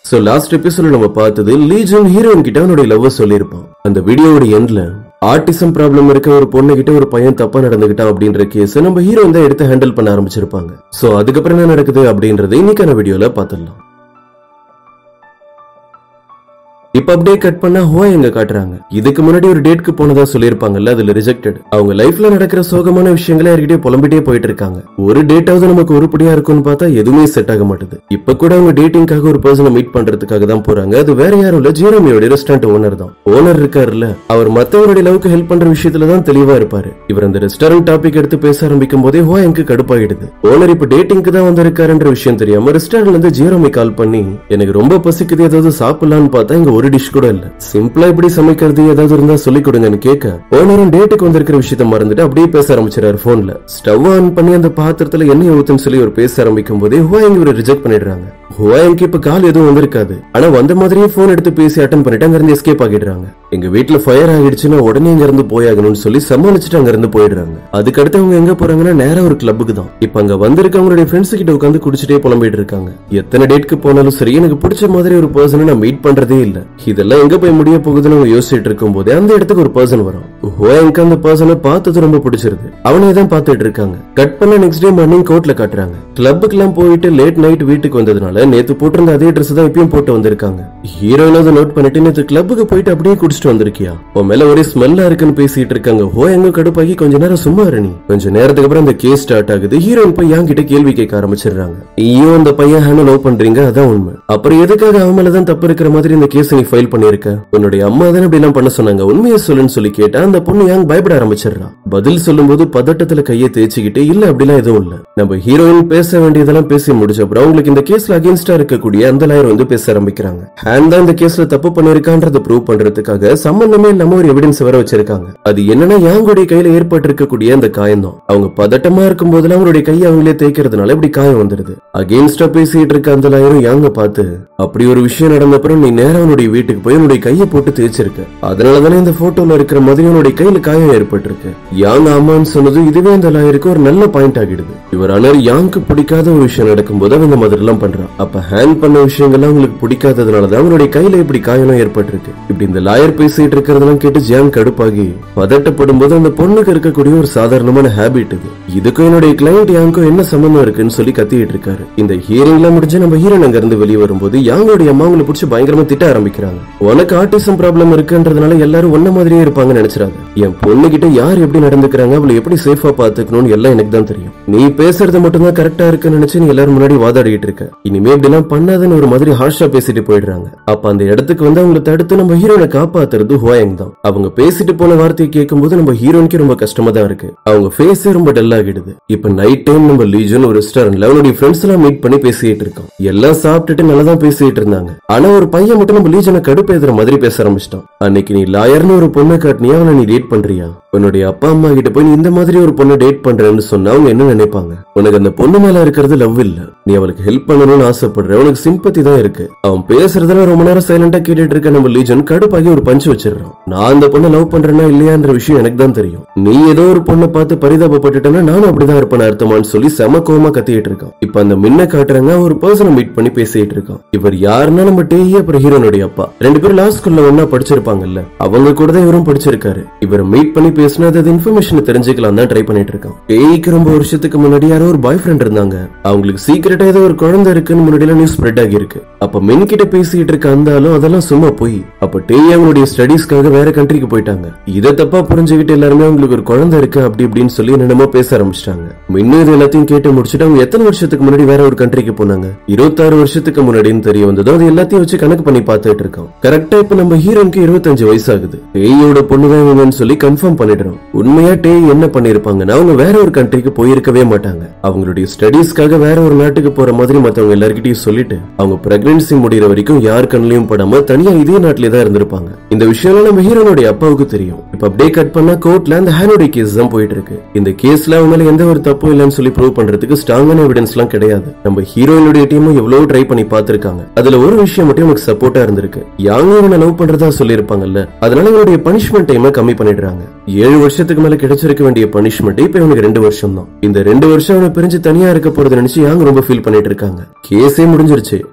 so last எபிசோட நம்ம பார்த்தது லீஜன் ஹீரோயின் கிட்ட அவனுடைய லவ் சொல்லியிருப்பான் அந்த வீடியோவோட எண்ட்ல ஆர்டிசம் ப்ராப்ளம் இருக்க ஒரு பொண்ணு கிட்ட ஒரு பையன் தப்பா நடந்துகிட்டான் அப்படின்ற கேஸ் நம்ம ஹீரோ தான் எடுத்து ஹேண்டில் பண்ண ஆரம்பிச்சிருப்பாங்க சோ அதுக்கப்புறம் என்ன நடக்குது அப்படின்றத இன்னைக்கான வீடியோல பாத்துடலாம் இப்ப அப்படியே கட் பண்ணா ஹோ எங்க காட்டுறாங்க இதுக்கு முன்னாடி ஒரு டேட்க்கு போனதா சொல்லியிருப்பாங்கல்ல அதுல ரிஜெக்டட் அவங்க லைஃப்ல நடக்கிற சோகமான விஷயங்களை யார்கிட்டயே புலம்பிட்டே போயிட்டு இருக்காங்க ஒரு டேட்டாவது நமக்கு உருப்படியா இருக்கும்னு பார்த்தா எதுவுமே செட் ஆக மாட்டுது இப்ப கூட அவங்க டேட்டிங்காக ஒரு பர்சனை மீட் பண்றதுக்காக தான் போறாங்க அது வேற யாரும் இல்ல ஜீரோமியோட ரெஸ்டாரண்ட் ஓனர் தான் ஓனர் இருக்காருல்ல அவர் மத்தவருடைய லவ்க்கு ஹெல்ப் பண்ற விஷயத்துல தான் தெளிவா இருப்பாரு இவர் அந்த ரெஸ்டாரண்ட் டாபிக் எடுத்து பேச ஆரம்பிக்கும் போதே ஹோ எனக்கு கடுப்பாயிடுது ஓனர் இப்ப டேட்டிங்க்கு தான் வந்திருக்காருன்ற விஷயம் தெரியாம ரெஸ்டாரண்ட்ல இருந்து ஜீரோமி கால் பண்ணி எனக்கு ரொம்ப பசிக்குது ஏதாவது சாப்பிடலாம்னு பார்த்தா இங்க ஒரு டிஷ் கூட இல்ல சிம்பிளா இப்படி சமைக்கிறது ஏதாவது இருந்தா சொல்லி கொடுங்கன்னு கேட்க ஓனரும் டேட்டுக்கு வந்திருக்கிற விஷயத்த மறந்துட்டு அப்படியே பேச ஆரம்பிச்சிடாரு போன்ல ஸ்டவ் ஆன் பண்ணி அந்த பாத்திரத்துல எண்ணெய் ஊத்துன்னு சொல்லி ஒரு பேச ஆரம்பிக்கும் போதே ஹுவாயிங் இவரை ரிஜெக்ட் பண்ணிடுறாங்க ஹுவாயிங்க்கு இப்ப கால் எதுவும் வந்திருக்காது ஆனா வந்த மாதிரியே போன் எடுத்து பேசி அட்டன் பண்ணிட்டு அங்க இருந்து எஸ்கேப் ஆகிடுறாங்க எங்க வீட்டுல ஃபயர் ஆகிடுச்சுன்னா உடனே இங்க இருந்து போயாகணும்னு சொல்லி சமாளிச்சுட்டு அங்க இருந்து போயிடுறாங்க அதுக்கடுத்து அவங்க எங்க போறாங்கன்னா நேரா ஒரு கிளப்புக்கு தான் இப்ப அங்க வந்திருக்கவங்களுடைய ஃப்ரெண்ட்ஸ் கிட்ட உட்காந்து குடிச்சிட்டே புலம்பிட்டு இருக்காங்க எத்தனை டேட்க்கு போனாலும் சரி எனக்கு பிடிச்ச மாதிரி ஒரு பர்சனை நான் மீட் பண்றதே இல்ல இதெல்லாம் எங்க போய் முடிய போகுதுன்னு அவங்க யோசிச்சுட்டு இருக்கும் போதே அந்த இடத்துக்கு ஒரு பர்சன் வரும் ஹோயங்க்கு அந்த பர்சனை பார்த்தது ரொம்ப பிடிச்சிருது அவனே தான் பார்த்துட்டு இருக்காங்க கட் பண்ண நெக்ஸ்ட் டே மார்னிங் கோர்ட்ல காட்டுறாங்க கிளப்புக்கு எல்லாம் போயிட்டு லேட் நைட் வீட்டுக்கு வந்ததுனால நேத்து போட்டிருந்த அதே ட்ரெஸ் தான் இப்பயும் போட்டு வந்திருக்காங்க ஹீரோயின் அதை நோட் பண்ணிட்டு நேத்து கிளப்புக்கு போயிட்டு அப்படியே குடிச்சிட்டு வந்திருக்கியா உன் மேல ஒரே ஸ்மெல்லா இருக்குன்னு பேசிட்டு இருக்காங்க ஹோ எங்க கடுப்பாகி கொஞ்ச நேரம் சும்மா இரு நீ கொஞ்ச நேரத்துக்கு அப்புறம் அந்த கேஸ் ஸ்டார்ட் ஆகுது ஹீரோயின் போய் என் கிட்ட கேள்வி கேட்க ஆரம்பிச்சிடுறாங்க நீயும் அந்த பையன் ஹேண்ட் லவ் பண்றீங்க அதான் உண்மை அப்புறம் எதுக்காக அவன் மேலதான் தப்பு இருக்கிற மாதிரி இந்த கேஸ் நீ ஃபைல் பண்ணிருக்க உன்னுடைய அம்மா தானே இப்படி எல்லாம் பண்ண சொன்னாங்க உண்மையை சொல்லுன்னு சொல்லி கேட்டா அந்த பொண்ணு யாங் பயப்பட ஆரம்பிச்சிடுறா பதில் சொல்லும்போது பதட்டத்துல கையை தேய்ச்சிக்கிட்டு இல்ல அப்படிலாம் எதுவும் இல்ல நம்ம ஹீரோயின் பேச வேண்டியதெல்லாம் பேசி முடிச்ச அப்புறம் அவங்களுக்கு இந்த கேஸ்ல அகேன்ஸ்டா இருக்கக்கூடிய அந்த லாயர் வந்து பேச ஆரம்பிக்கிறாங்க ஹேண்ட் தான் இந்த கேஸ்ல தப்பு பண்ணிருக்கான்றத ப்ரூவ் பண்றதுக்காக சம்பந்தமே இல்லாம ஒரு எவிடன்ஸ் வர வச்சிருக்காங்க அது என்னன்னா யாங்குடைய கையில ஏற்பட்டு இருக்கக்கூடிய அந்த காயம் தான் அவங்க பதட்டமா இருக்கும் போதெல்லாம் அவருடைய கையை அவங்களே தேய்க்கிறதுனால இப்படி காயம் வந்துருது அகேன்ஸ்டா பேசிட்டு இருக்க அந்த லாயரும் யாங்க பார்த்து அப்படி ஒரு விஷயம் நடந்த அப்புறம் நீ நேரா அவனுடைய வீட்டுக்கு போய் உன்னுடைய கையை போட்டு தேய்ச்சிருக்க அதனாலதானே இந்த போட்டோல இருக்கிற மாதிரி உன்னுடைய கையில காயம் ஏற்பட்டிருக்கு யாங் ஆமான்னு சொன்னது இதுவே அந்த லாயருக்கு ஒரு நல்ல பாயிண்ட் ஆகிடுது இவர் ஆனால் யாங்க்கு பிடிக்காத ஒரு விஷயம் நடக்கும்போது அவன் இந்த மாதிரி எல்லாம் பண்றான் அப்ப ஹேண்ட் பண்ண விஷயங்கள்லாம் அவங்களுக்கு பிடிக்காததுனாலதான் அவனுடைய கையில இப்படி காயம்லாம் ஏற்பட்டிருக்கு இப்படி இந்த லாயர் பேசிட்டு இருக்கிறதெல்லாம் கேட்டு ஜியாங் கடுப்பாகி பதட்டப்படும் போது அந்த பொண்ணுக்கு இருக்கக்கூடிய ஒரு சாதாரணமான ஹேபிட் இது இதுக்கும் என்னுடைய கிளைண்ட் யாங்க்கும் என்ன சம்பந்தம் இருக்குன்னு சொல்லி கத்திட்டு இருக்காரு இந்த ஹியரிங்லாம் முடிஞ்சு நம்ம ஹீரோன் அங்க இருந்து வெளியே வரும்போது யாங்கோடைய அம்மா அவங்களை பிடிச்சி பயங்கரமா திட்ட ஆரம்பிக்கிறாங்க உனக்கு ஆட்டிசம் ப்ராப்ளம் இருக்குன்றதுனால எல்லாரும் ஒன்ன மாதிரியே இருப்பாங்கன்னு நினைச்சிராங்க என் பொண்ணு கிட்ட யார் எப்படி நடந்துக்கிறாங்க அவளை எப்படி சேஃபா பாத்துக்கணும்னு எல்லாம் எனக்கு தான் தெரியும் நீ பேசுறது மட்டும்தான் கரெக்டா இருக்குன்னு நினைச்சு நீ எல்லாரும் முன்னாடி வாதாடிட்டு இருக்க இனிமே இப்படி எல்லாம் பண்ணாதன்னு ஒரு மாதிரி ஹார்ஷா பேசிட்டு போயிடுறாங்க அப்ப அந்த இடத்துக்கு வந்து அவங்களை தடுத்து நம்ம ஹீரோனை காப்பாத்துறது ஹோயங் தான் அவங்க பேசிட்டு போன வார்த்தையை கேட்கும்போது நம்ம ஹீரோனுக்கு ரொம்ப கஷ்டமா தான் இருக்கு அவங்க ஃபேஸே ரொம்ப டல் ஆகிடுது இப்ப நைட் டைம் நம்ம லீஜன் ஒரு ரெஸ்டாரண்ட்ல அவனுடைய ஃப்ரெண்ட்ஸ் எல்லாம் மீட் பண்ணி பேசிட்டு இருக்கோம் எல்லாம் சாப்பிட்டுட்டு நல்லா தான் பேசிட்டு இருந்தாங்க ஆனா ஒரு பையன் மட்டும் நம்ம லீஜனை கடுப்பேத்துற மாதிரி பேச ஆரம்பிச்சிட்டான் அன்னைக்கு நீ லாயர்னு ஒரு பொண்ணை காட்டினியா அவனை நீ டேட் பண்றியா உன்னுடைய அப்பா அம்மா கிட்ட போய் நீ இந்த மாதிரி ஒரு பொண்ணை டேட் பண்றேன்னு சொன்னா அவங்க என்ன நினைப்பாங்க உனக்கு அந்த பொண்ணு மேல இருக்கிறது லவ் இல்ல நீ அவளுக்கு ஹெல்ப் பண்ணணும்னு ஆசைப்படுற உனக்கு சிம்பத்தி தான் இருக்கு அவன் பேசுறதெல்லாம் ரொம்ப நேரம் சைலண்டா கேட்டுட்டு இருக்க நம்ம லீஜன் கடுப்பாகி ஒரு பஞ்சு வச்சிடறான் நான் அந்த பொண்ணை லவ் பண்றேன்னா இல்லையான்ற விஷயம் எனக்கு தான் தெரியும் நீ ஏதோ ஒரு பொண்ணை பார்த்து பரிதாபப்பட்டுட்டேன்னா நானும் அப்படிதான் இருப்பேன் அர்த்தமான்னு சொல்லி செம கோவமா கத்திட்டு இருக்கான் இப்ப அந்த மின்ன காட்டுறாங்க ஒரு பர்சனை மீட் பண்ணி பேசிட்டு இருக்கான் இவர் யாருன்னா நம்ம டேயி அப்புறம் ஹீரோனுடைய அப்பா ரெண்டு பேரும் லா ஸ்கூல்ல ஒன்னா படிச்சிருப்பாங்கல்ல அவங்க கூட தான் இவரும் படிச்சிருக்காரு இவர் மீட் பண்ணி பேசினது அது இன்ஃபர்மேஷன் தெரிஞ்சுக்கலாம் தான் ட்ரை பண்ணிட்டு இருக்கான் டேய்க்கு ரொம்ப வருஷத்துக்கு முன்னாடி யாரோ ஒரு பாய் ஃப்ரெண்ட் இருந்தாங்க அவங்களுக்கு சீக்கிரட்டா ஏதோ ஒரு குழந்தை இருக்குன்னு முன்னாடி நியூஸ் ஸ்ப்ரெட் ஆகி இருக்கு அப்ப மென் கிட்ட பேசிட்டு இருக்க அந்த ஆளும் அதெல்லாம் சும்மா போய் அப்ப டேய் அவங்களுடைய ஸ்டடீஸ்க்காக வேற கண்ட்ரிக்கு போயிட்டாங்க இதை தப்பா புரிஞ்சுக்கிட்டு எல்லாருமே அவங்களுக்கு ஒரு குழந்தை இருக்கு அப்படி இப்படின்னு சொல்லி என்னென்னமோ பேச ஆரம்பிச்சிட்டாங்க இன்னும் இது எல்லாத்தையும் கேட்டு முடிச்சுட்டு அவங்க எத்தனை வருஷத்துக்கு முன்னாடி வேற ஒரு கண்ட்ரிக்கு போனாங்க இருபத்தாறு வருஷத்துக்கு முன்னாடின்னு தெரிய வந்ததோ அது எல்லாத்தையும் வச்சு கணக்கு பண்ணி பார்த்துட்டு இருக்கோம் கரெக்டா இப்ப நம்ம ஹீரோனுக்கு இருபத்தஞ்சு வயசு ஆகுது டேயோட பொண்ணுதான் இவங்கன்னு சொல்லி கன்ஃபார்ம் பண்ணிடுறோம் உண்மையா டே என்ன பண்ணிருப்பாங்கன்னா அவங்க வேற ஒரு கண்ட்ரிக்கு போயிருக்கவே மாட்டாங்க அவங்களுடைய ஸ்டடீஸ்க்காக வேற ஒரு நாட்டுக்கு போற மாதிரி மத்தவங்க எல்லார்கிட்டயும் சொல்லிட்டு அவங்க பிரெக்னன்சி முடியற வரைக்கும் யார் கண்ணிலையும் படாம தனியா இதே நாட்டிலே தான் இருந்திருப்பாங்க இந்த விஷயம் நம்ம ஹீரோனுடைய அப்பாவுக்கு தெரியும் இப்ப அப்படியே கட் பண்ணா கோர்ட்ல அந்த ஹேனுடைய கேஸ் தான் போயிட்டு இருக்கு இந்த கேஸ்ல அவங்க மேல எந்த ஒரு தப்பும் இல்லைன்னு சொல்லி ப்ரூவ் பண்றதுக்கு ஸ்ட்ராங்கான எவிடன்ஸ் எல்லாம் கிடையாது நம்ம ஹீரோயினுடைய டீமும் எவ்வளவு ட்ரை பண்ணி பார்த்திருக்காங்க அதுல ஒரு விஷயம் மட்டும் எனக்கு சப்போர்ட்டா இருந்திருக்கு யாங்க இவனை லவ் பண்றதா சொல்லியிருப்பாங்கல்ல அதனால இவனுடைய பனிஷ்மெண்ட் டைமை கம்மி பண்ணிடுறாங்க ஏழு வருஷத்துக்கு மேல கிடைச்சிருக்க வேண்டிய பனிஷ்மெண்ட் இப்ப இவனுக்கு ரெண்டு வருஷம் தான் இந்த ரெண்டு வருஷம் அவனை பிரிஞ்சு தனியா இருக்க போறது நினைச்சு யாங்க ரொம்ப ஃபீல் பண்ணிட்டு இருக்காங்க கேஸே முடிஞ்சிருச்சு ஆனா இப்ப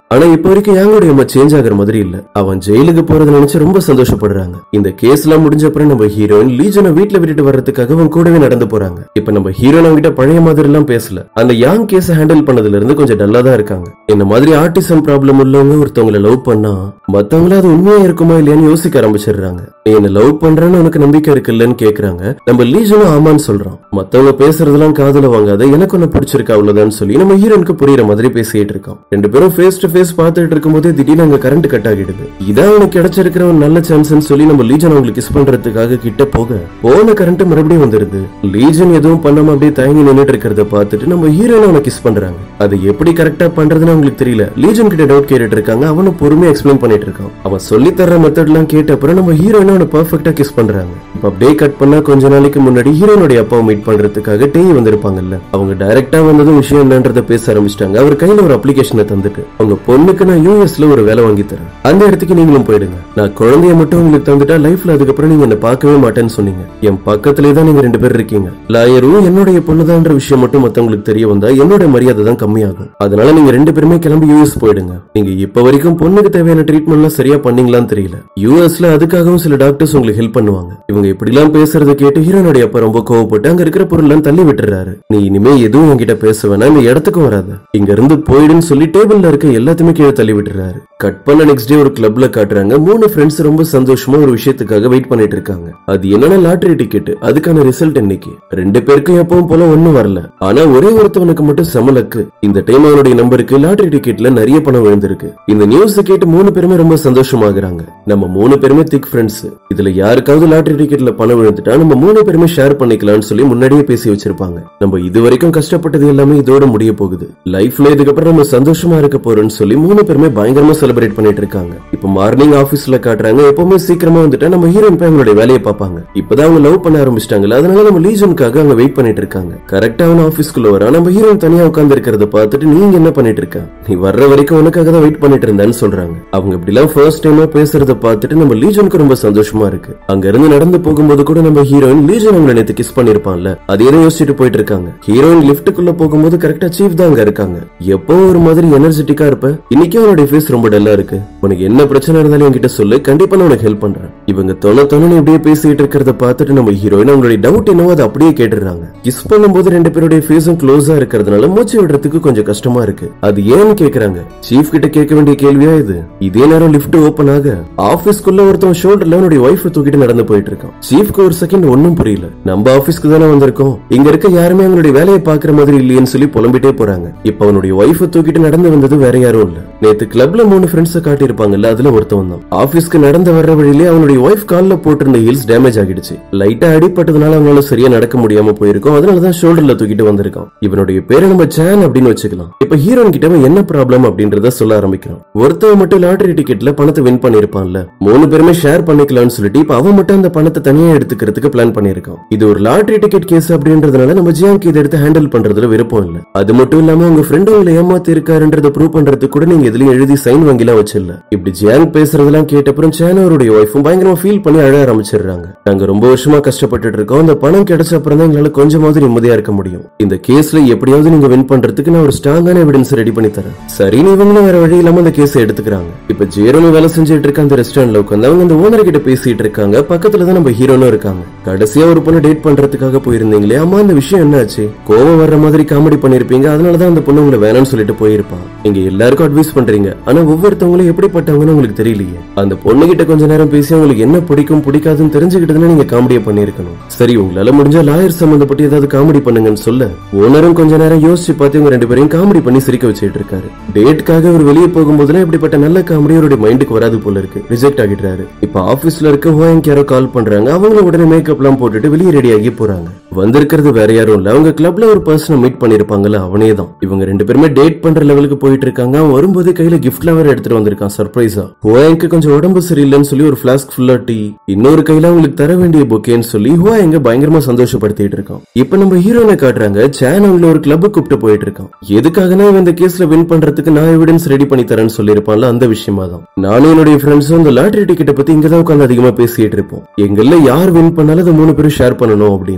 இப்ப வரைக்கும் யாங்கோடைய அம்மா சேஞ்ச் ஆகுற மாதிரி இல்ல அவன் ஜெயிலுக்கு போறத நினைச்சு ரொம்ப சந்தோஷப்படுறாங்க இந்த கேஸ் எல்லாம் முடிஞ்ச அப்புறம் நம்ம ஹீரோயின் லீஜனை வீட்டுல விட்டுட்டு வர்றதுக்காக அவன் கூடவே நடந்து போறாங்க இப்ப நம்ம ஹீரோயின் அவங்க கிட்ட பழைய மாதிரி எல்லாம் பேசல அந்த யாங் கேஸ் ஹேண்டில் பண்ணதுல இருந்து கொஞ்சம் டல்லா தான் இருக்காங்க இந்த மாதிரி ஆர்டிசம் ப்ராப்ளம் உள்ளவங்க ஒருத்தவங்களை லவ் பண்ணா மத்தவங்கள அது உண்மையா இருக்குமா இல்லையான்னு யோசிக்க ஆரம்பிச்சிடுறாங்க நீ என்ன லவ் பண்றேன்னு உனக்கு நம்பிக்கை இருக்குல்லன்னு கேக்குறாங்க நம்ம லீஜனும் ஆமான்னு சொல்றான் மத்தவங்க பேசுறதெல்லாம் காதுல வாங்காத எனக்கு ஒண்ணு பிடிச்சிருக்கு அவ்வளவுதான் சொல்லி நம்ம ஹீரோனுக்கு புரியுற மாதிரி பேசிட்டு இருக்கோம் ரெண்டு பேரும் ஃபேஸ் டு ஃபேஸ் பார்த்துட்டு இருக்கும்போது திடீர்னு அங்க கரண்ட் கட் ஆகிடுது இதான் அவனுக்கு கிடைச்சிருக்கிற ஒரு நல்ல சான்ஸ்னு சொல்லி நம்ம லீஜன் அவங்களுக்கு கிஸ் பண்றதுக்காக கிட்ட போக போன கரண்ட் மறுபடியும் வந்துருது லீஜன் எதுவும் பண்ணாம அப்படியே தயங்கி நின்னுட்டு இருக்கிறத பார்த்துட்டு நம்ம ஹீரோயின் அவனை கிஸ் பண்றாங்க அது எப்படி கரெக்டா பண்றதுன்னு அவங்களுக்கு தெரியல லீஜன் கிட்ட டவுட் கேட்டுட்டு இருக்காங்க அவனும் பொறுமையா எக்ஸ்பிளைன் பண்ணிட்டு இருக்கான் அவன் சொல்லி தர்ற மெத்தட் எல்லாம் கேட்ட அப்புறம் நம்ம ஹீரோயின் அவனை பர்ஃபெக்டா கிஸ் பண்றாங்க இப்ப அப்படியே கட் பண்ணா கொஞ்ச நாளைக்கு முன்னாடி ஹீரோனுடைய அப்பாவை மீட் பண்றதுக்காக டேய் வந்திருப்பாங்கல்ல அவங்க டைரக்டா வந்ததும் விஷயம் என்னன்றத பேச ஆரம்பிச்சிட்டாங்க அவர் கையில ஒரு அப்ளிகேஷனை தந்துட்டு அவங்க பொண்ணுக்கு நான் யூஎஸ்ல ஒரு வேலை வாங்கி தரேன் அந்த இடத்துக்கு நீங்களும் போயிடுங்க நான் குழந்தைய மட்டும் உங்களுக்கு தந்துட்டா லைஃப்ல அதுக்கப்புறம் நீங்க என்ன பார்க்கவே மாட்டேன்னு சொன்னீங்க என் பக்கத்திலே தான் நீங்க ரெண்டு பேர் இருக்கீங்க லாயரும் என்னுடைய பொண்ணுதான்ற விஷயம் மட்டும் மத்தவங்களுக்கு தெரிய வந்தா என்னோட மரியாதை தான் கம்மியாகும் அதனால நீங்க ரெண்டு பேருமே கிளம்பி யூஎஸ் போயிடுங்க நீங்க இப்ப வரைக்கும் பொண்ணுக்கு தேவையான ட்ரீட்மெண்ட்லாம் சரியா பண்ணீங்களான்னு தெரியல யூஎஸ்ல அதுக்காகவும் சில டாக்டர்ஸ் உங்களுக்கு ஹெல்ப் பண்ணுவாங்க இவங்க இப்படி எல்லாம் பேசுறத கேட்டு ஹீரோனுடைய அப்பா ரொம்ப கோவப்பட்டு அங்க இருக்கிற பொருள்லாம் தள்ளி விட்டுறாரு நீ இனிமே எதுவும் என்கிட்ட பேச வேணாம் இந்த இடத்துக்கும் வராத இங்க இருந்து போயிடுன்னு சொல்லி டேபிள்ல இருக்க எல்லாத்தையுமே கீழே தள்ளி விட்டுறாரு கட் பண்ண நெக்ஸ்ட் டே ஒரு கிளப்ல காட்டுறாங்க மூணு ஃப்ரெண்ட்ஸ் ரொம்ப சந்தோஷமா ஒரு விஷயத்துக்காக வெயிட் பண்ணிட்டு இருக்காங்க அது என்னன்னா லாட்டரி டிக்கெட் அதுக்கான ரிசல்ட் இன்னைக்கு ரெண்டு பேருக்கும் எப்பவும் போல ஒண்ணும் வரல ஆனா ஒரே ஒருத்தவனுக்கு மட்டும் செமலக்கு இந்த டைம் அவனுடைய நம்பருக்கு லாட்டரி டிக்கெட்ல நிறைய பணம் விழுந்திருக்கு இந்த நியூஸ் கேட்டு மூணு பேருமே ரொம்ப சந்தோஷமாகறாங்க நம்ம மூணு பேருமே திக் ஃப்ரெண்ட்ஸ் இதுல யாருக்காவது லாட்டரி டிக்கெட்ல பணம் விழுந்துட்டா நம்ம மூணு பேருமே ஷேர் பண்ணிக்கலாம்னு சொல்லி முன்னாடியே பேசி வச்சிருப்பாங்க நம்ம இது வரைக்கும் கஷ்டப்பட்டது எல்லாமே இதோட முடிய போகுது லைஃப்ல இதுக்கப்புறம் நம்ம சந்தோஷமா இருக்க போறோம்னு சொல்லி மூணு பேருமே பயங்கரமா செலிப்ரேட் பண்ணிட்டு இருக்காங்க இப்ப மார்னிங் ஆபீஸ்ல காட்டுறாங்க எப்பவுமே சீக்கிரமா வந்துட்டா நம்ம ஹீரோயின் போய் அவங்களுடைய வேலையை பார்ப்பாங்க இப்பதான் அவங்க லவ் பண்ண ஆரம்பிச்சிட்டாங்கல்ல அதனால நம்ம லீஜனுக்காக அவங்க வெயிட் பண்ணிட்டு இருக்காங்க கரெக்டா அவன் ஆபீஸ்க்குள்ள வரா நம்ம ஹீரோயின் தனியா உட்கார்ந்து இருக்கிறத பார்த்துட்டு நீங்க என்ன பண்ணிட்டு இருக்க நீ வர்ற வரைக்கும் உனக்காக தான் வெயிட் பண்ணிட்டு இருந்தேன்னு சொல்றாங்க அவங்க இப்படி எல்லாம் ஃபர்ஸ்ட் டைமா பேசுறத பார்த்துட்டு நம்ம லீஜனுக்கு ரொம்ப சந்தோஷமா இருக்கு அங்க இருந்து நடந்து போகும்போது கூட நம்ம ஹீரோயின் லீஜன் அவங்களை நேத்து கிஸ் பண்ணிருப்பான்ல அதே தான் யோசிச்சுட்டு போயிட்டு இருக்காங்க ஹீரோயின் லிஃப்ட்டுக்குள்ள போகும்போது கரெக்டா சீஃப் தான் அங்க இருக்காங்க எப்போ ஒரு மாதிரி எனர்ஜெட்டிக்கா இருப்ப இன்னைக்கு அவனுடைய ஃபேஸ் ரொம்ப டல்லா இருக்கு உனக்கு என்ன பிரச்சனை இருந்தாலும் என்கிட்ட சொல்லு கண்டிப்பா நான் உனக்கு ஹெல்ப் பண்றேன் இவங்க தொண தொணன்னு இப்படியே பேசிட்டு இருக்கிறத பார்த்துட்டு நம்ம ஹீரோயின் அவங்களுடைய டவுட் என்னவோ அதை அப்படியே கேட்டுறாங்க கிஸ் பண்ணும்போது ரெண்டு பேருடைய ஃபேஸும் க்ளோஸா இருக்கிறதுனால மூச்சு விடுறதுக்கு கொஞ்சம் கஷ்டமா இருக்கு அது ஏன்னு கேக்குறாங்க சீஃப் கிட்ட கேட்க வேண்டிய கேள்வியா இது இதே நேரம் லிஃப்ட் ஓபன் ஆக ஆபீஸ்க்குள்ள ஒருத்தன் ஷோல்டர்ல அவனுடைய ஒய்ஃப் தூக்கிட்டு நடந்து போயிட்டு இருக்கான் சீஃப்க்கு ஒரு செகண்ட் ஒன்னும் புரியல நம்ம ஆபீஸ்க்கு தானே வந்திருக்கோம் இங்க இருக்க யாருமே அவனுடைய வேலையை பாக்குற மாதிரி இல்லையேன்னு சொல்லி புலம்பிட்டே போறாங்க இப்ப அவனுடைய ஒய்ஃப் தூக்கிட்டு நடந்து வந்தது வேற யாரும் இல்ல நேத்து கிளப்ல மூணு ஃப்ரெண்ட்ஸ் காட்டியிருப்பாங்கல்ல அதுல ஒருத்தவன் தான் ஆபீஸ்க்கு நடந்து வர்ற வழியிலே அவனுடைய ஒய்ஃப் கால்ல போட்டிருந்த ஹீல்ஸ் டேமேஜ் ஆகிடுச்சு லைட்டா அடிப்பட்டதுனால அவனால சரியா நடக்க முடியாம போயிருக்கும் அதனாலதான் ஷோல்டர்ல தூக்கிட்டு வந்திருக்கான் இவனுடைய பேரை நம்ம சேன் அப்படின்னு வச்சுக்கலாம் இப்ப ஹீரோன் கிட்ட அவன் என்ன ப்ராப்ளம் அப்படின்றத சொல்ல ஆரம்பிக்கிறான் ஒருத்தவன் மட்டும் லாட்டரி டிக்கெட்ல பணத்தை வின் பண்ணிருப்பான்ல மூணு பேருமே ஷேர் பண்ணிக்கலாம்னு சொல்லிட்டு இப்ப அவன் மட்டும் அந்த பணத்தை தனியா எடுத்துக்கிறதுக்கு பிளான் பண்ணிருக்கான் இது ஒரு லாட்டரி டிக்கெட் கேஸ் அப்படின்றதுனால நம்ம ஜியாங்க்கு இதை எடுத்து ஹேண்டில் பண்றதுல விருப்பம் இல்ல அது மட்டும் இல்லாம உங்க ஃப்ரெண்ட் உங்களை ஏமாத்தி இருக்காருன்றத ப்ரூவ் பண்றதுக்கு கூட நீங்க எதுலயும் எழுதி சைன் வாங்கிலாம் வச்சிடல இப்படி ஜியாங் பேசுறதெல்லாம் கேட்டப்புறம் சேனவருடைய ஒய்ஃபும் பயங்கரமா ஃபீல் பண்ணி அழ ஆரம்பிச்சிடுறாங்க நாங்க ரொம்ப வருஷமா கஷ்டப்பட்டுட்டு இருக்கோம் அந்த பணம் கிடைச்ச அப்புறம் தான் எங்களால கொஞ்சமாவது நிம்மதியா இருக்க முடியும் இந்த கேஸ்ல எப்படியாவது நீங்க வின் பண்றதுக்கு நான் ஒரு ஸ்ட்ராங்கான எவிடன்ஸ் ரெடி பண்ணி தரேன் சரின்னு இவங்களும் வேற வழி இல்லாம அந்த கேஸை எடுத்துக்கிறாங்க இப்ப ஜேரோனும் வேலை செஞ்சுட்டு இருக்க அந்த ரெஸ்டாரண்ட்ல உட்காந்து அவங்க அந்த ஓனர் கிட்ட பேசிட்டு இருக்காங்க பக்கத்துல தான் நம்ம ஹீரோனும் இருக்காங்க கடைசியா ஒரு பொண்ணு டேட் பண்றதுக்காக போயிருந்தீங்களே அம்மா அந்த விஷயம் என்னாச்சு கோவம் வர்ற மாதிரி காமெடி பண்ணிருப்பீங்க அதனாலதான் அந்த பொண்ணு உங்களை வேணாம்னு சொல்லிட்டு போயிருப்பா நீங்க எல்லாருக்கும் அட்வைஸ் பண்றீங்க ஆனா ஒவ்வொருத்தவங்களும் எப்படிப்பட்டவங்கன்னு உங்களுக்கு தெரியலையே அந்த பொண்ணு கிட்ட கொஞ்ச நேரம் பேசி உங்களுக்கு என்ன பிடிக்கும் பிடிக்காதுன்னு தெரிஞ்சுக்கிட்டதுன்னா நீங்க காமெடியா பண்ணிருக்கணும் சரி உங்களால முடிஞ்சா லாயர் சம்பந்தப்பட்டு ஏதாவது காமெடி பண்ணுங்கன்னு சொல்ல ஓனரும் கொஞ்ச நேரம் யோசிச்சு பார்த்து இவங்க ரெண்டு பேரையும் காமெடி பண்ணி சிரிக்க வச்சுட்டு இருக்காரு டேட்காக அவர் வெளியே போகும்போதுலாம் இப்படிப்பட்ட நல்ல காமெடி அவருடைய மைண்டுக்கு வராது போல இருக்கு ரிஜெக்ட் ஆகிடுறாரு இப்ப ஆபீஸ்ல இருக்க ஹோயங்க் யாரோ கால் பண்றாங்க அவங்கள உடனே மேக்கப் எல்லாம் போட்டுட்டு வெளியே ரெடி ஆகி போறாங்க வந்திருக்கிறது வேற யாரும் இல்ல அவங்க கிளப்ல ஒரு பர்சனை மீட் பண்ணிருப்பாங்கல்ல அவனே தான் இவங்க ரெண்டு பேருமே டேட் பண்ற லெவலுக்கு போயிட்டு இருக்காங்க அவன் வரும்போது கையில கிஃப்ட்லாம் வேற எடுத்துட்டு வந்திருக்கான் சர்ப்ரைஸா ஹோயங்க்கு கொஞ்சம் உடம்பு சரியில்லைன்னு சொல்லி ஒரு பிளாஸ்க் ஃபுல்லா டீ இன்னொரு கையில அவங்களுக்கு தர வேண்டிய பொக்கேன்னு சொல்லி ஹோயங்க பயங்கரமா சந்தோஷப்படுத்திட்டு இருக்கான் இப்ப நம்ம ஹீரோனை காட்டுறாங்க சேன் அவங்கள ஒரு கிளப் கூப்பிட்டு போயிட்டு இருக்கான் எதுக்காகனா இவன் இந்த கேஸ்ல வின் பண்றதுக்கு நான் எவிடன்ஸ் ரெடி பண்ணி தரேன்னு சொல்லியிருப்பான்ல அந்த விஷயமா தான் நானும் என்னுடைய ஃப்ரெண்ட்ஸும் இந்த லாட்டரி டிக்கெட்டை பத்தி இங்க தான் உட்காந்து அதிகமா பேசிட்டு இருப்போம் எங்கள்ல யார் வின் பண்ணாலும் அதை மூணு பேரும் ஷேர் பண்ணணும் அப்படின்னு ஹீரோ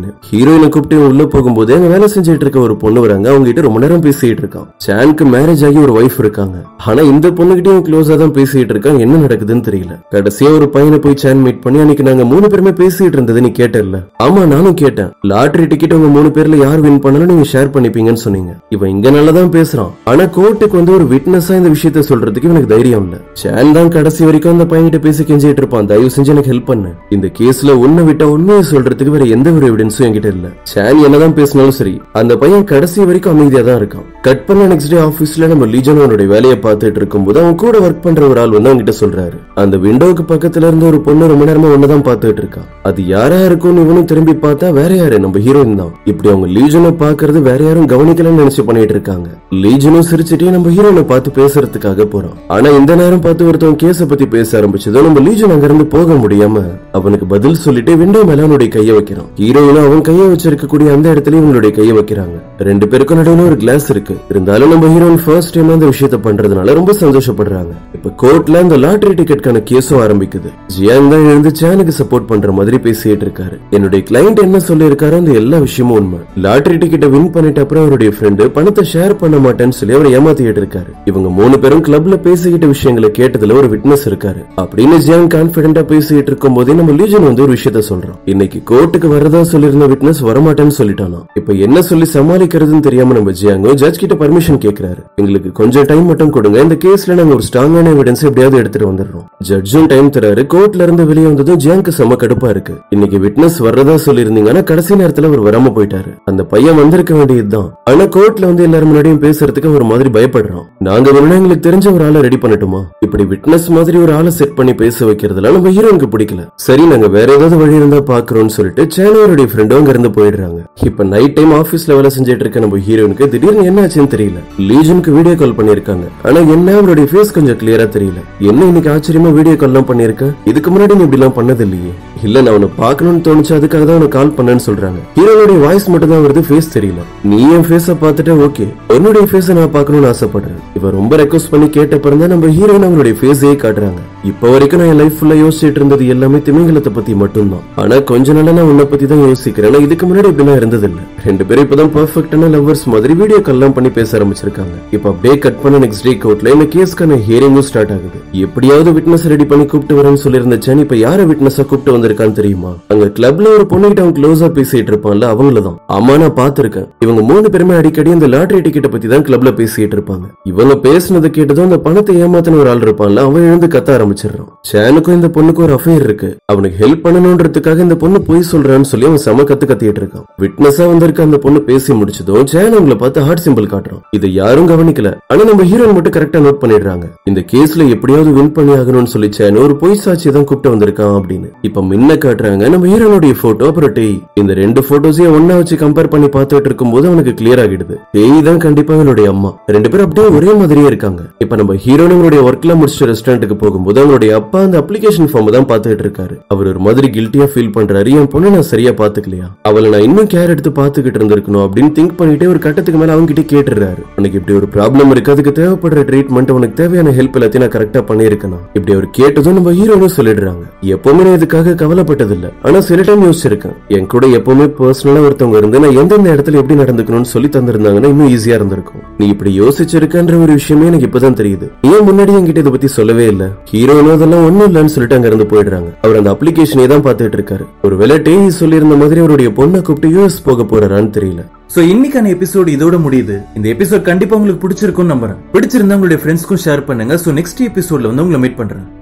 ஹீரோயினை கூப்பிட்டு இவன் உள்ள போகும்போது அங்க வேலை செஞ்சுட்டு இருக்க ஒரு பொண்ணு வராங்க அவங்க கிட்ட ரொம்ப நேரம் பேசிட்டு இருக்கான் சானுக்கு மேரேஜ் ஆகி ஒரு ஒய்ஃப் இருக்காங்க ஆனா இந்த பொண்ணுகிட்டயும் க்ளோஸா தான் பேசிட்டு இருக்கான் என்ன நடக்குதுன்னு தெரியல கடைசியா ஒரு பையனை போய் சான் மீட் பண்ணி அன்னைக்கு நாங்க மூணு பேருமே பேசிட்டு இருந்தது நீ கேட்டல ஆமா நானும் கேட்டேன் லாட்டரி டிக்கெட் உங்க மூணு பேர்ல யார் வின் பண்ணாலும் நீங்க ஷேர் பண்ணிப்பீங்கன்னு சொன்னீங்க இவன் இங்க நல்லா தான் பேசுறான் ஆனா கோர்ட்டுக்கு வந்து ஒரு விட்னஸா இந்த விஷயத்த சொல்றதுக்கு இவனுக்கு தைரியம் இல்ல சான் தான் கடைசி வரைக்கும் அந்த பையன்கிட்ட பேசி கெஞ்சிட்டு இருப்பான் தயவு செஞ்சு எனக்கு ஹெல்ப் பண்ணு இந்த கேஸ்ல உன்னை விட்ட உண்மையை சொல்றதுக்கு வேற எந்த ஒரு எவிடன்ஸும் என்கிட்ட இல்ல சான் என்னதான் பேசினாலும் சரி அந்த பையன் கடைசி வரைக்கும் அமைதியா தான் இருக்கான் கட் பண்ண நெக்ஸ்ட் டே ஆபீஸ்ல நம்ம லீஜன் அவனுடைய வேலையை பார்த்துட்டு இருக்கும்போது அவன் கூட ஒர்க் பண்ற ஒரு ஆள் வந்து அவன்கிட்ட சொல்றாரு அந்த விண்டோவுக்கு பக்கத்துல இருந்து ஒரு பொண்ணு ரொம்ப நேரமா ஒன்னதான் பார்த்துட்டு இருக்கா அது யாரா இருக்கும்னு இவனும் திரும்பி பார்த்தா வேற யாரு நம்ம ஹீரோயின் தான் இப்படி அவங்க லீஜனை பாக்குறது வேற யாரும் கவனிக்கலன்னு நினைச்சு பண்ணிட்டு இருக்காங்க லீஜனும் சிரிச்சுட்டே நம்ம ஹீரோயினை பார்த்து பேசுறதுக்காக போறான் ஆனா இந்த நேரம் பார்த்து ஒருத்தவன் கேஸ பத்தி பேச ஆரம்பிச்சதும் நம்ம லீஜன் அங்க இருந்து போக முடியாம அவனுக்கு பதில் சொல்லிட்டு விண்டோ மேல அவனுடைய கைய வைக்கிறான் ஹீரோயினும் அவன் கைய வச்சிருக்கக்கூடிய அந்த இடத்துல இவங்களுடைய கைய வைக்கிறாங்க ரெண்டு பேருக்கும் நடுவுல ஒரு கிளாஸ் இருக்கு இருந்தாலும் நம்ம ஹீரோயின் ஃபர்ஸ்ட் டைம் அந்த விஷயத்த பண்றதுனால ரொம்ப சந்தோஷப்படுறாங்க இப்ப கோர்ட்ல அந்த லாட்டரி டிக்கெட்கான கேஸும் ஆரம்பிக்குது ஜியாங் தான் எழுந்து சானுக்கு சப்போர்ட் பண்ற மாதிரி பேசிட்டு இருக்காரு என்னுடைய கிளைண்ட் என்ன சொல்லி இருக்காரு அந்த எல்லா விஷயமும் உண்மை லாட்டரி டிக்கெட்டை வின் பண்ணிட்ட அப்புறம் அவருடைய ஃப்ரெண்டு பணத்தை ஷேர் பண்ண மாட்டேன்னு சொல்லி அவர் ஏமாத்திட்டு இருக்காரு இவங்க மூணு பேரும் கிளப்ல பேசிக்கிட்ட விஷயங்களை கேட்டதுல ஒரு விட்னஸ் இருக்காரு அப்படின்னு ஜியாங் கான்பிடண்டா பேசிட்டு இருக்கும் போதே நம்ம லீஜன் வந்து ஒரு விஷயத்த சொல்றோம் இன்னைக்கு கோர்ட்டுக்கு வரதா சொல்லியிருந்த விட்னஸ் வரமாட்டேன்னு சொல்லிட்டானா இப்ப என்ன சொல்லி சமாளிக்கிறதுன்னு தெரியாம நம்ம ஜியாங்கோ ஜட்ஜ் கிட்ட பர்மிஷன் கேக்குறாரு எங்களுக்கு கொஞ்சம் டைம் மட்டும் கொடுங்க இந்த கேஸ்ல நாங்க ஒரு ஸ்ட்ராங்கான எவிடன்ஸ் எப்படியாவது எடுத்துட்டு வந்துடுறோம் ஜட்ஜும் டைம் தராரு கோர்ட்ல இருந்து வெளியே வந்ததும் ஜியாங்க்கு செம கடுப்பா இருக்கு இன்னைக்கு விட்னஸ் வர்றதா சொல்லியிருந்தீங்கன்னா கடைசி நேரத்துல அவர் வராம போயிட்டாரு அந்த பையன் வந்திருக்க வேண்டியதுதான் ஆனா கோர்ட்ல வந்து எல்லாரும் முன்னாடியும் பேசுறதுக்கு ஒரு மாதிரி பயப்படுறோம் நாங்க வேணும்னா எங்களுக்கு தெரிஞ்ச ஒரு ஆளை ரெடி பண்ணட்டுமா இப்படி விட்னஸ் மாதிரி ஒரு ஆளை செட் பண்ணி பேச வைக்கிறதுல நம்ம ஹீரோனுக்கு பிடிக்கல சரி நாங்க வேற ஏதாவது வழி இருந்தா பாக்குறோம்னு சொல்லிட்டு சேனவருடைய ஃப்ரெண்டும் அங்க இருந்து போயிடுறாங்க இப்ப நைட் டைம் ஆபீஸ்ல வேலை செஞ்சுட்டு இருக்க நம்ம ஹீரோனுக்கு திடீர்னு என்ன ஆச்சுன்னு தெரியல லீஜனுக்கு வீடியோ கால் பண்ணிருக்காங்க ஆனா என்ன அவருடைய ஃபேஸ் கொஞ்சம் கிளியரா தெரியல என்ன இன்னைக்கு ஆச்சரியமா வீடியோ கால் எல்லாம் பண்ணிருக்க இதுக்கு முன்னாடி நீ இப்படி எல்லாம் பண்ணது இல்லையே இல்ல நான் உன்னை பார்க்கணும்னு தோணுச்சு அதுக்காக தான் உனக்கு கால் பண்ணேன்னு சொல்றாங்க ஹீரோனுடைய வாய்ஸ் மட்டும் தான் வருது ஃபேஸ் தெரியல நீ என் ஃபேஸ பார்த்துட்டு ஓகே உன்னுடைய ஃபேஸ நான் பார்க்கணும்னு ஆசைப்படுறேன் இவ ரொம்ப ரெக்வஸ்ட் பண்ணி கேட்ட பிறந்தா நம்ம ஹீரோயின் அவங்களுடைய ஃபேஸே காட்டுறாங்க இப்ப வரைக்கும் நான் என் லைஃப் ஃபுல்லா யோசிச்சுட்டு இருந்தது எல்லாமே திமிங்கலத்தை பத்தி மட்டும்தான் ஆனா கொஞ்ச நாளா நான் உன்னை பத்தி தான் யோசிக்கிறேன் ஆனா இதுக்கு முன்னாடி இப்படிலாம் இருந்தது இல்ல ரெண்டு பேரும் இப்பதான் பெர்ஃபெக்டான லவ்வர்ஸ் மாதிரி வீடியோ கால்லாம் பண்ணி பேச ஆரம்பிச்சிருக்காங்க இப்ப அப்படியே கட் பண்ண நெக்ஸ்ட் டே கோர்ட்ல இந்த கேஸ்க்கான ஹியரிங்கும் ஸ்டார்ட் ஆகுது எப்படியாவது விட்னஸ் ரெடி பண்ணி கூப்பிட்டு வரேன்னு சொல்லியிருந்தேன் இப்ப யார விட்னஸா கூப்பிட்டு வந்திருக்கான்னு தெரியுமா அங்க கிளப்ல ஒரு பொண்ணுகிட்ட அவன் க்ளோஸா பேசிட்டு இருப்பான்ல அவங்களதான் ஆமா நான் பாத்திருக்கேன் இவங்க மூணு பேருமே அடிக்கடி இந்த லாட்டரி டிக்கெட்டை பத்தி தான் கிளப்ல பேசிட்டு இருப்பாங்க இவங்க பேசுனதை கேட்டதும் அந்த பணத்தை ஏமாத்தின ஒரு ஆள் இருப்பான்ல அவன் எழுந்து கத்த ஆரம்பிச்சிடுறான் சேனுக்கும் இந்த பொண்ணுக்கும் ஒரு அஃபேர் இருக்கு அவனுக்கு ஹெல்ப் பண்ணணும்ன்றதுக்காக இந்த பொண்ணு பொய் சொல்றான்னு சொல்லி அவன் செம கத்து கத்திட்டு இருக்கான் விட்னஸா வந்திருக்க அந்த பொண்ணு பேசி முடிச்சதும் சேன் அவங்கள பார்த்து ஹார்ட் சிம்பிள் காட்டுறான் இதை யாரும் கவனிக்கல ஆனா நம்ம ஹீரோயின் மட்டும் கரெக்டா நோட் பண்ணிடுறாங்க இந்த கேஸ்ல எப்படியாவது வின் பண்ணி ஆகணும்னு சொல்லி சேன் ஒரு பொய் சாட்சியை தான் கூப்பிட்டு வந்திருக்கான் அப்படின்னு இப்ப முன்ன காட்டுறாங்க நம்ம ஹீரோனுடைய போட்டோ அப்புறம் டேய் இந்த ரெண்டு போட்டோஸையும் ஒன்னா வச்சு கம்பேர் பண்ணி பார்த்துட்டு இருக்கும்போது அவனுக்கு கிளியர் ஆகிடுது டேய் தான் கண்டிப்பா அவனுடைய அம்மா ரெண்டு பேரும் அப்படியே ஒரே மாதிரியே இருக்காங்க இப்ப நம்ம ஹீரோனுடைய ஒர்க்ல முடிச்ச ரெஸ்டாரண்ட்டுக்கு போகும்போது அவனுடைய அப்பா அந்த அப்ளிகேஷன் ஃபார்ம் தான் பார்த்துட்டு இருக்காரு அவர் ஒரு மாதிரி கில்ட்டியா ஃபீல் பண்றாரு என் பொண்ணு நான் சரியா பாத்துக்கலையா அவளை நான் இன்னும் கேர் எடுத்து பாத்துக்கிட்டு இருந்திருக்கணும் அப்படின்னு திங்க் பண்ணிட்டே ஒரு கட்டத்துக்கு மேல அவங்க கிட்ட கேட்டுறாரு உனக்கு இப்படி ஒரு ப்ராப்ளம் இருக்கு அதுக்கு தேவைப்படுற ட்ரீட்மெண்ட் உனக்கு தேவையான ஹெல்ப் எல்லாத்தையும் நான் கரெக்டா பண்ணிருக்கணும் இப்படி அவர் கேட்டதும் நம்ம ஹீரோனும் சொல்லிடுறாங்க எப்பவுமே நான் இதுக்காக கவலைப்பட்டது இல்ல ஆனா சில டைம் யோசிச்சிருக்கேன் என் கூட எப்பவுமே பர்சனலா ஒருத்தவங்க இருந்து நான் எந்தெந்த இடத்துல எப்படி நடந்துக்கணும்னு சொல்லி தந்திருந்தாங்கன்னா இன்னும் ஈஸியா இருந்திருக்கும் நீ இப்படி யோசிச்சிருக்கன்ற ஒரு விஷயமே எனக்கு இப்பதான் தெரியுது ஏன் முன்னாடி என்கிட்ட இதை பத்தி சொல்லவே இல்ல ஹீரோனும் அதெல்லாம் ஒண்ணும் இல்லன்னு சொல்லிட்டு அங்க இருந்து போயிடுறாங்க அவர் அந்த அப்ளிகேஷனே தான் பாத்துட்டு இருக்காரு ஒருவேளை டேய் சொல்லியிருந்த மாதிரி அவருடைய பொண்ணை கூப்பிட்டு யூஎஸ் போக போறாரான்னு தெரியல சோ இன்னைக்கான எபிசோடு இதோட முடியுது இந்த எபிசோட் கண்டிப்பா உங்களுக்கு பிடிச்சிருக்கும்னு நம்புறேன் பிடிச்சிருந்தா உங்களுடைய ஃப்ரெண்ட்ஸ்க்கும் ஷேர் பண்ணுங்க சோ நெக்ஸ்ட் எபிசோட்ல வந்து உங்களை மீட் பண்றேன்